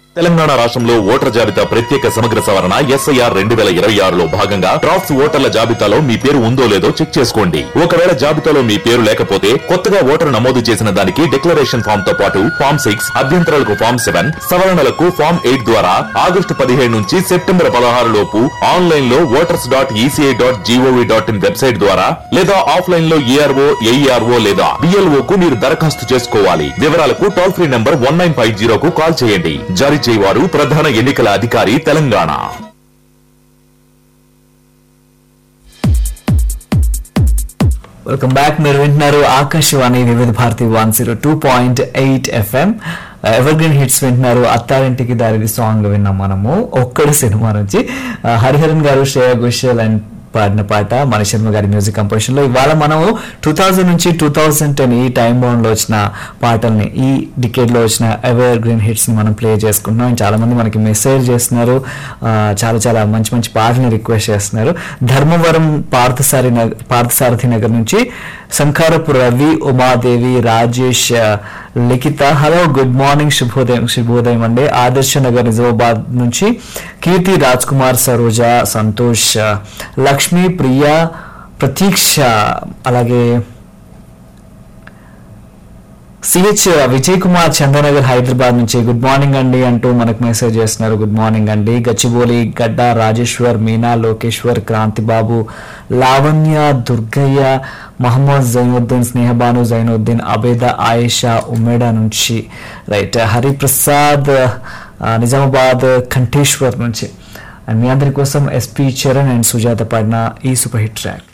తెలంగాణ రాష్ట్రంలో ఓటర్ జాబితా ప్రత్యేక సమగ్ర సవరణ ఎస్ఐఆర్ రెండు వేల ఇరవై ఆరులో భాగంగా డ్రాఫ్ట్స్ ఓటర్ల జాబితాలో మీ పేరు ఉందో లేదో చెక్ చేసుకోండి ఒకవేళ జాబితాలో మీ పేరు లేకపోతే కొత్తగా ఓటరు నమోదు చేసిన దానికి డిక్లరేషన్ ఫామ్ తో పాటు ఫామ్ సిక్స్ అభ్యంతరాలకు ఫామ్ సెవెన్ సవరణలకు ఫామ్ ఎయిట్ ద్వారా ఆగస్టు పదిహేడు నుంచి సెప్టెంబర్ పదహారు లోపు ఆన్లైన్ లో voters dot ECI dot GOV dot in website ద్వారా లేదా ఆఫ్లైన్ లో ఏఆర్ఓ ఏఈఆర్ఓ లేదా బిఎల్ఓ కు మీరు దరఖాస్తు చేసుకోవాలి వివరాలకు toll free number one nine five జీరోకు కాల్ చేయండి జారీ చేయవారు ప్రధాన ఎన్నికల అధికారి తెలంగాణ వెల్కమ్ బ్యాక్ మీరు వింటున్నారు Akashvani Vividh Bharati one zero two point eight FM evergreen hits వింటున్నారు అత్తారింటికి దారిది సాంగ్ విన్నాం మనము ఒక్కడు సినిమా నుంచి ఆ, హరిహరన్ గారు శ్రేయ ఘోషల్ అండ్ పాడిన పాట మన శర్మ గారి మ్యూజిక్ కంపోజిషన్ లో ఇవాళ మనము టూ థౌజండ్ నుంచి టూ థౌజండ్ టెన్ ఈ టైం బౌండ్ లో వచ్చిన పాటల్ని ఈ డికేడ్ లో వచ్చిన ఎవర్ గ్రీన్ హిట్స్ ని మనం ప్లే చేసుకుంటున్నాం And చాలా మంది మనకి మెసేజ్ చేస్తున్నారు ఆ, చాలా చాలా మంచి మంచి పాటని రిక్వెస్ట్ చేస్తున్నారు ధర్మవరం పార్థసారి నగర్ పార్థసారథి నగర్ నుంచి శంకారపు రవి ఉమాదేవి రాజేష్ ఆ, లిఖిత హలో గుడ్ మార్నింగ్ శుభోదయం శుభోదయం అండి ఆదర్శ నగర్ నిజామాబాద్ నుంచి కీర్తి రాజ్ కుమార్ సరోజ సంతోష్ ఆ, లక్ష్మి ప్రియ ప్రతీక్ష అలాగే సిహెచ్ విజయ్ కుమార్ చంద్రనగర్ హైదరాబాద్ నుంచి గుడ్ మార్నింగ్ అండి అంటూ మనకు మెసేజ్ చేస్తున్నారు గుడ్ మార్నింగ్ అండి గచ్చిబౌలి గడ్డ రాజేశ్వర్ మీనా లోకేశ్వర్ క్రాంతి బాబు లావణ్య దుర్గయ్య మహమ్మద్ జైనుద్దీన్ స్నేహబాను జైనుద్దీన్ అబేద ఆయేషా ఉమేడా నుంచి రైట్ హరిప్రసాద్ ఆ, నిజామాబాద్ కంఠేశ్వర్ నుంచి అండ్ మీ అందరి కోసం ఎస్పి చరణ్ అండ్ సుజాత పాడిన ఈ సూపర్ హిట్ ట్రాక్